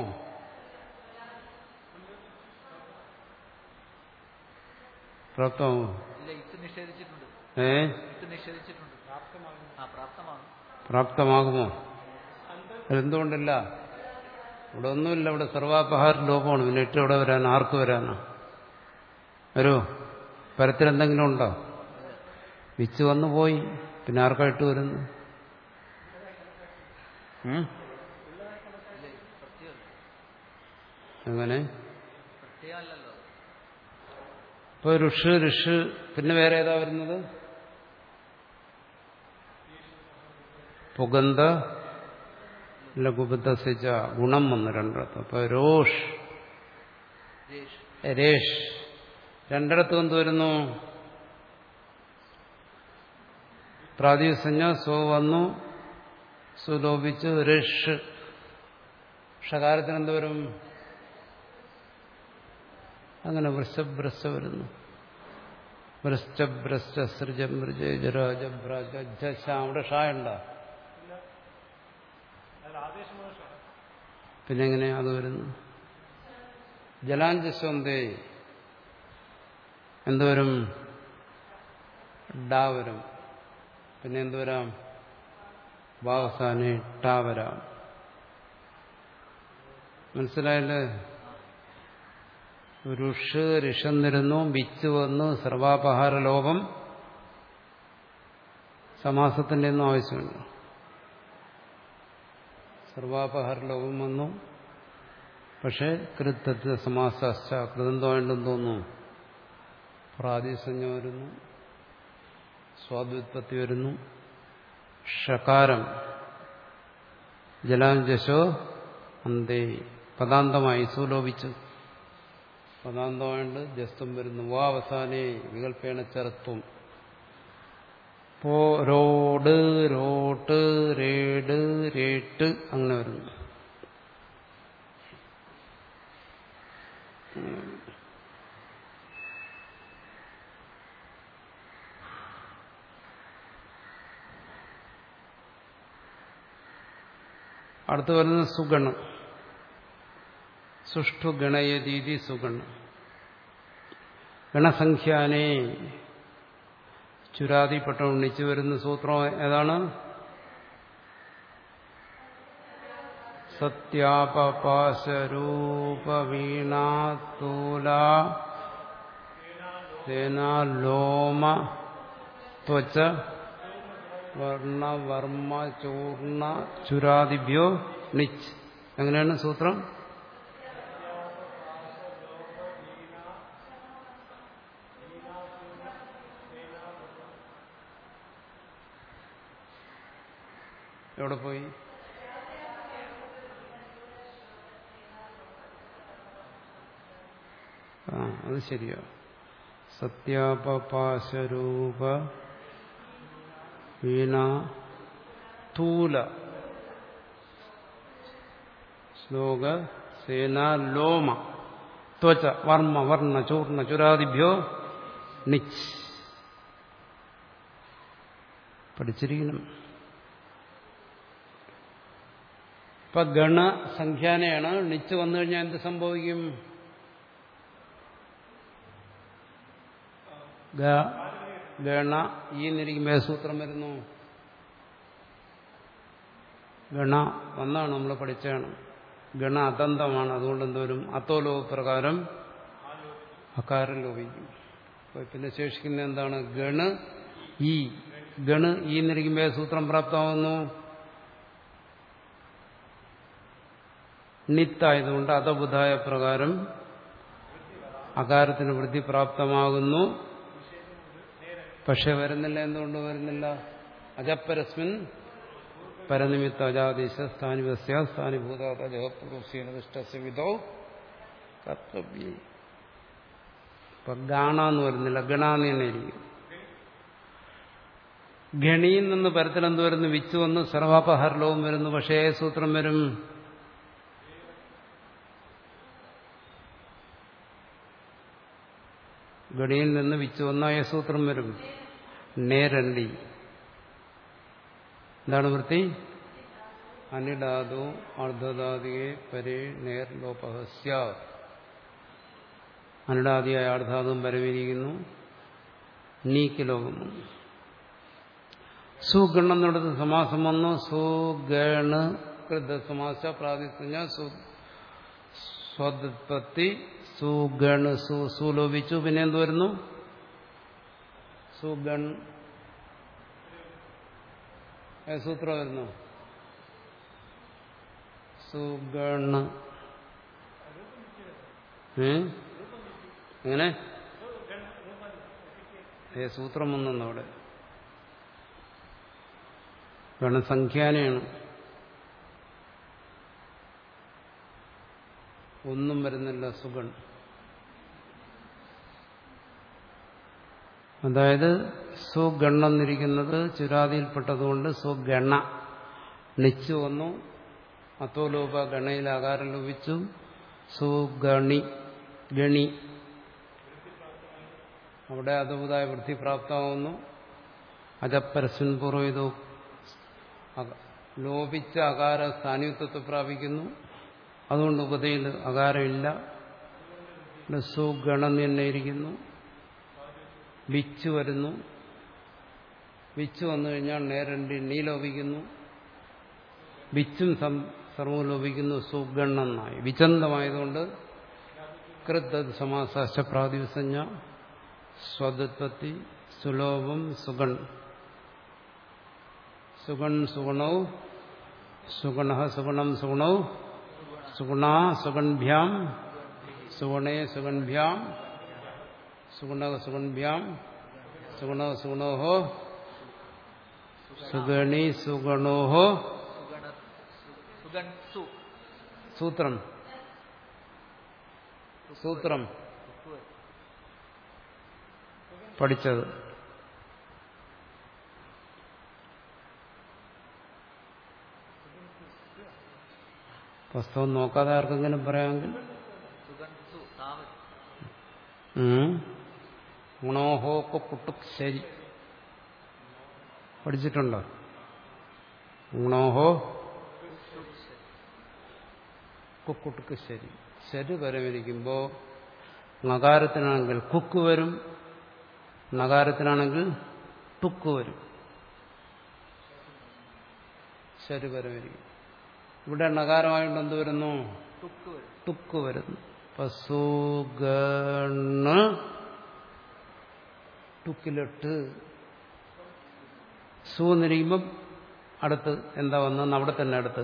Speaker 2: പ്രാപ്തമാകുമോ
Speaker 1: ഇല്ല ഇത് നിഷേധിച്ചിട്ടുണ്ട്
Speaker 2: ഏ
Speaker 1: ഇത് നിഷേധിച്ചിട്ടുണ്ട് ആ പ്രാപ്തമാകും
Speaker 2: പ്രാപ്തമാകുമോ എന്തുകൊണ്ടില്ല ഇവിടെ ഒന്നുമില്ല ഇവിടെ സർവാപഹാര ലോപമാണ് പിന്നെ ഇട്ട് ഇവിടെ വരാൻ ആർക്ക് വരാനാ വരുമോ പരത്തിലെന്തെങ്കിലും ഉണ്ടോ വിച്ച് വന്നു പോയി പിന്നെ ആർക്കായിട്ട് വരുന്നു ഉം? എങ്ങനെ
Speaker 1: പ്രത്യേകമല്ലല്ലോ
Speaker 2: ഇപ്പൊ ഋഷ് ഋഷ് പിന്നെ വേറെ ഏതാ വരുന്നത് പുഗന്ധ ലഘുബദ്ധസിച്ച ഗുണം വന്നു രണ്ടിടത്ത് അപ്പൊ രോഷ്
Speaker 1: ദേശ്
Speaker 2: രേഷ് രണ്ടിടത്ത് എന്ത് വരുന്നു പ്രാതിസഞ്ജ സോ വന്നു സുലോപിച്ച് ഋഷ് ഷകാരത്തിന് എന്ത് വരും അങ്ങനെ വൃശ്ചഭ്രശ്ച വരുന്നു വൃശ്ചഭ്രശ്ച സൃജം മൃജ ജരാജ ഭ്രാജ ജശ അവിടെ ഷാ ഉണ്ടോ
Speaker 3: അതിൽ ആദേശം ദോഷം
Speaker 2: പിന്നെ എങ്ങനെ അത് വരുന്നു ജലാഞ്ജസ്വന്തേ എന്തുവരും ഡാ വരും പിന്നെ എന്തുവരാം വാവസാനെ ടാ വരാം മനസ്സിലായല്ലേ ഋഷ് ഋഷന്നിരുന്നു ബിച്ച് വന്നു സർവാപഹാര ലോകം സമാസത്തിന്റെ ഒന്നും ആവശ്യമില്ല സർവാപഹാര ലോകം വന്നു പക്ഷേ കൃത്യത്തെ സമാസാശ്ച കൃതന്തമായിട്ടും തോന്നുന്നു പ്രാതിസഞ്ജ വരുന്നു സ്വാദ്വ്യുത്പത്തി വരുന്നു ഷകാരം ജലാഞ്ജശോ അന്തേ പദാന്തമായി സുലോപിച്ചു പദാന്തമായിട്ട് ജസ്തും വരുന്നു വാ അവസാനേ വികല്പേണ ചരത്വം പോ റോഡ് റോട്ട് റേഡ് രേട്ട് അങ്ങനെ വരുന്നു അടുത്ത് വരുന്നത് സുഗണം സുഷ്ഠു ഗണയതീതി സുഗണം ഗണസംഖ്യാനെ ചുരാതിപ്പെട്ട ഉണ്ണിച്ചു വരുന്ന സൂത്രം ഏതാണ് സത്യാപപാശരൂപവീണാത്തൂല സേനാലോമ ത്വച്ച വർണ്ണ വർമ്മ ചൂർണ ചുരാദിഭ്യോ നിച്ച് എങ്ങനെയാണ് സൂത്രം എവിടെ പോയി ആ അത് ശരിയാ സത്യാപപാശരൂപ വീണ സ്ഥൂല ശ്ലോക സേന ലോമ ത്വച വർമ്മ വർണ്ണ ചൂർണ ചുരാദിഭ്യോ നിച്ച് പഠിച്ചിരിക്കണം ഇപ്പൊ ഗണസംഖ്യാനയാണ് നിച്ച് വന്നു കഴിഞ്ഞാൽ എന്ത് സംഭവിക്കും ഗ- ഗണ ഈ എന്നിരിക്കുമ്പോൾ ഏത് സൂത്രം വരുന്നു ഗണ ഒന്നാണ് നമ്മൾ പഠിച്ചാണ് ഗണ അതന്തമാണ് അതുകൊണ്ട് എന്തോരും അത്തോലോ പ്രകാരം അകാരം ലോപിക്കും അപ്പൊ പിന്നെ ശേഷിക്കുന്ന എന്താണ് ഗണ് ഈ ഗണ് ഈ എന്നിരിക്കുമ്പോൾ ഏത് സൂത്രം പ്രാപ്തമാകുന്നു നിത്തായതുകൊണ്ട് അതബുധായ പ്രകാരം അകാരത്തിന് വൃദ്ധി പ്രാപ്തമാകുന്നു പക്ഷെ വരുന്നില്ല എന്തുകൊണ്ട് വരുന്നില്ല അജപ്പരസ്മിൻ പരനിമിത്ത അജാദേശ സ്ഥാനിവസ്യ സ്ഥാനിഭൂതാത ജഗത്പുരുഷീനദിഷ്ടസ്യ വിധോ കർത്തവ്യ ഇപ്പൊ ഗാണ എന്ന് വരുന്നില്ല ഗണാന്ന് തന്നെ ഇരിക്കും ഗണിയിൽ നിന്ന് പരത്തിൽ എന്ത് വരുന്നു വിച്ച് വന്ന് സർവാപഹരലവും വരുന്നു പക്ഷേ ഏത് സൂത്രം വരും ഗണിയിൽ നിന്ന് വിച്ച് വന്ന ഏ സൂത്രം വരും നേരണ്ടി എന്താണ് വൃത്തി അനിടാതു അർദ്ധധാതിയെ പരേ നേർ ലോപഹസ്യ അനിടാദിയായ അർദ്ധാതും പരമിരിക്കുന്നു നീക്ക് ലോകം വന്നു സുഗണം എന്നുള്ളത് സമാസം വന്നു സുഗണ കൃത സമാസ പ്രാതിസഞ്ജ സ്വദുത്പത്തി സുഗൺ സു സുലോപിച്ചു പിന്നെ എന്ത് വരുന്നു സുഗൺ ഏ സൂത്രം വരുന്നു സുഗണ ഏ എങ്ങനെ ഏ സൂത്രം വന്നു അവിടെ ഗണസംഖ്യാനയാണ് ഒന്നും വരുന്നില്ല സുഗൺ അതായത് സുഗണ്ണെന്നിരിക്കുന്നത് ചുരാതിയിൽപ്പെട്ടതുകൊണ്ട് സുഗണ നിച്ചു വന്നു അത്തോലോപ ഗണയിൽ ആകാരം ലോപിച്ചു സുഗണി ഗണി അവിടെ അതുപതായ വൃത്തി പ്രാപ്തമാവുന്നു അജപ്പരസ്മിൻ പൂർവ്വം ഇത് ലോപിച്ച അകാര സ്ഥാനിത്വത്തെ പ്രാപിക്കുന്നു അതുകൊണ്ട് ഉപതയിൽ അകാരമില്ല സുഗണം തന്നെ ഇരിക്കുന്നു വിച്ച് വരുന്നു വിച്ച് വന്നു കഴിഞ്ഞാൽ നേരണ്ടി നീ ലോപിക്കുന്നു വിച്ചും സർവവും ലോപിക്കുന്നു സുഗണ്ണെന്നായി വിചന്തമായതുകൊണ്ട് കൃത് സമാസാശ പ്രാതിസഞ്ജ സ്വദുത്പത്തി സുലോഭം സുഗൺ സുഗൺ സുഗുണൗ സുഗുണ സുഗുണം സുഗുണൗ സുഗുണ സുഗൺഭ്യാം സുഗുണേ സുഗൺഭ്യാം സുഗുണ സുഗൺഭ്യാം സുഗുണ സുഗുണോഹോ സുഗണി സുഗണോഹോ
Speaker 1: സുഗണ സുഗൺ സു
Speaker 2: സൂത്രം സൂത്രം പഠിച്ചത് പുസ്തകം നോക്കാതെ ആർക്കെങ്കിലും പറയാമെങ്കിൽ
Speaker 1: സുഗൺ സു താമര
Speaker 2: ഗുണോഹോക്ക് പുട്ടുക് ശരി പഠിച്ചിട്ടുണ്ടോ ഗുണോഹോ കുക്കുട്ടുക്ക് ശരി ശരി വരവിരിക്കുമ്പോൾ നകാരത്തിനാണെങ്കിൽ കുക്ക് വരും നകാരത്തിനാണെങ്കിൽ ടുക്ക് വരും ശരി വരവിരിക്കും ഇവിടെ നകാരമായിട്ട് എന്ത് വരുന്നു
Speaker 1: തുക്ക് വരും
Speaker 2: ടുക്ക് വരുന്നു പശുഗണ് ടുക്കിലിട്ട് സു എന്നിരിക്കുമ്പം അടുത്ത് എന്താ വന്നെന്ന് അവിടെ തന്നെ അടുത്ത്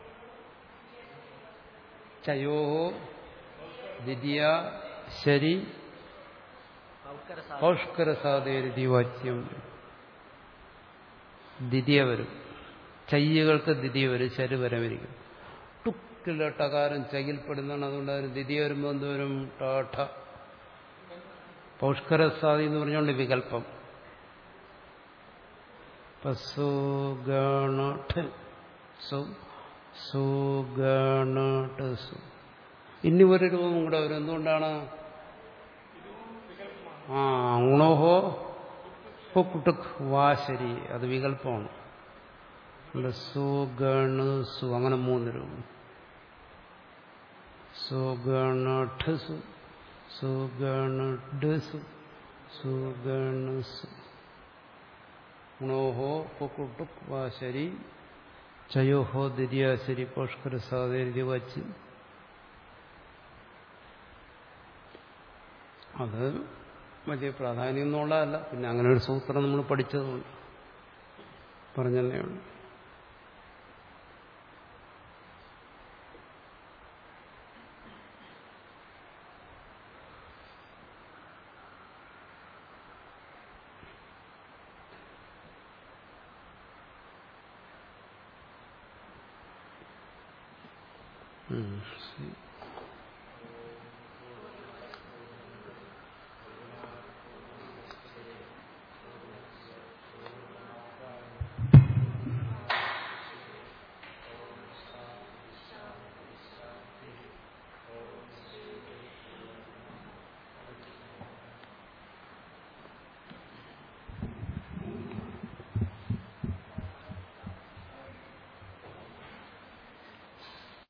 Speaker 2: ചയോഹോ ദ്വിതീയ ശരി
Speaker 1: പൗക്കര
Speaker 2: പൗഷ്കരസാദേരി വാച്യം ദ്വിതീയ വരും ചയ്യകൾക്ക് ദ്വിതീയ വരും ശരി വരവിരിക്കും ടുക്കിലട്ടകാരം ചകിൽപ്പെടുന്നതാണ് അതുകൊണ്ട് അതിന് ദ്വിതീയ വരുമ്പോൾ എന്ത് വരും ടാഠ പൗഷ്കരസാദി എന്ന് പറഞ്ഞുകൊണ്ട് വികല്പം പസുഗണഠ് സു സുഗണഠ് സു ഇനി ഒരു രൂപം കൂടെ വരും എന്തുകൊണ്ടാണ് ആ ഗുണോഹോ കുട്ടുക് വാ ശരി അത് വികല്പമാണ് അതുകൊണ്ട് സുഗണ സു അങ്ങനെ മൂന്ന് രൂപം സുഗണഠ് സു സുഗണഡ് സു സുഗണ സു ഗുണോഹോ കുട്ടുക് വാ ശരി ചയോഹോ ദ്വിതീയ ശരി പുഷ്കര സാധേരി വച്ച് അത് വലിയ പ്രാധാന്യം എന്നുള്ളതല്ല പിന്നെ അങ്ങനെ ഒരു സൂത്രം നമ്മൾ പഠിച്ചതുകൊണ്ട് പറഞ്ഞതേ ഉള്ളൂ ഉം, ശരി